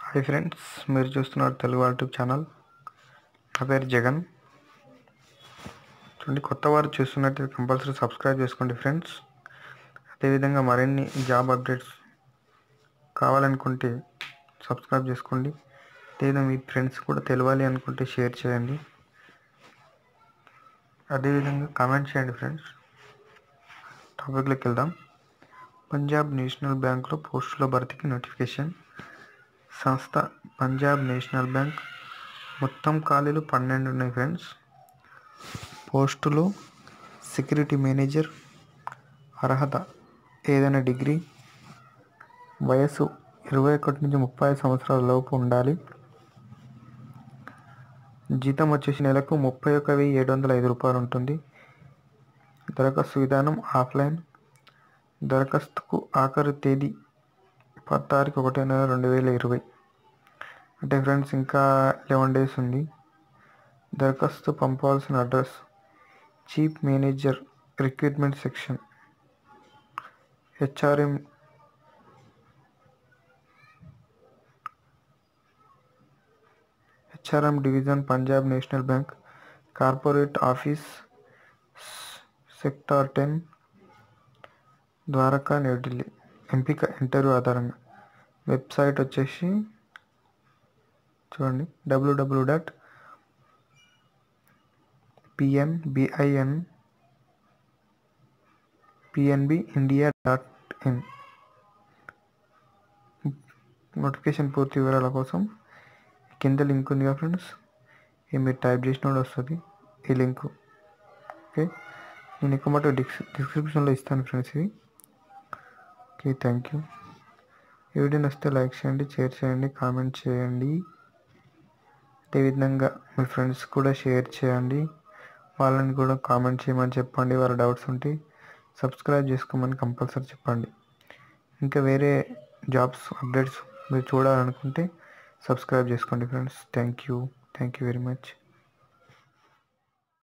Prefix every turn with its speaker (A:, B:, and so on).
A: hi friends మీరు చూస్తున్నారు Telugu YouTube channel నా పేరు జగన్ చూడండి కొత్త వారు చూస్తున్నట్టు కంపల్సరీ సబ్స్క్రైబ్ చేసుకోండి ఫ్రెండ్స్ అదేవిధంగా మరిన్ని జాబ్ అప్డేట్స్ కావాలనుకుంటే సబ్స్క్రైబ్ చేసుకోండి లేదా మీ ఫ్రెండ్స్ కూడా తెలియాలి అనుకుంటే షేర్ చేయండి అదేవిధంగా కామెంట్ చేయండి ఫ్రెండ్స్ టాపిక్లోకి వెళ్దాం పంజాబ్ నేషనల్ బ్యాంక్లో పోస్టుల భర్తీకి నోటిఫికేషన్ సంస్థ పంజాబ్ నేషనల్ బ్యాంక్ మొత్తం ఖాళీలు పన్నెండు ఉన్నాయి ఫ్రెండ్స్ పోస్టులు సెక్యూరిటీ మేనేజర్ అర్హత ఏదైనా డిగ్రీ వయసు ఇరవై ఒకటి నుంచి ముప్పై సంవత్సరాల లోపు ఉండాలి జీతం వచ్చేసి నెలకు ముప్పై ఒక వెయ్యి ఏడు వందల ఐదు రూపాయలు ఉంటుంది దరఖాస్తు విధానం ఆఫ్లైన్ దరఖాస్తుకు ఆఖరి తేదీ పది తారీఖు ఒకటో నెల రెండు వేల ఇరవై అంటే ఫ్రెండ్స్ ఇంకా లెవెన్ డేస్ ఉంది దరఖాస్తు పంపాల్సిన address chief manager recruitment section HRM HRM division Punjab national bank corporate office sector ten Dwarka New Delhi ఎంపిక ఇంటర్వ్యూ ఆధారంగా వెబ్సైట్ వచ్చేసి చూడండి WW dot PNBIN PNB India dot in notification పూర్తి వివరాల కోసం కింద లింక్ ఉంది కదా ఫ్రెండ్స్ ఇది మీరు టైప్ చేసినప్పుడు వస్తుంది ఈ లింక్ ఓకే నేను ఎక్కువ మాట డిస్ డిస్క్రిప్షన్లో ఇస్తాను ఫ్రెండ్స్ ఇది ఓకే థ్యాంక్ యూ ఈ వీడియో నచ్చితే లైక్ చేయండి షేర్ చేయండి కామెంట్ చేయండి అదేవిధంగా మీ ఫ్రెండ్స్ కూడా షేర్ చేయండి వాళ్ళని కూడా కామెంట్ చేయమని చెప్పండి వాళ్ళ డౌట్స్ ఉంటే సబ్స్క్రైబ్ చేసుకోమని కంపల్సరీ చెప్పండి ఇంకా వేరే జాబ్స్ అప్డేట్స్ మీరు చూడాలనుకుంటే సబ్స్క్రైబ్ చేసుకోండి friends thank you thank you very much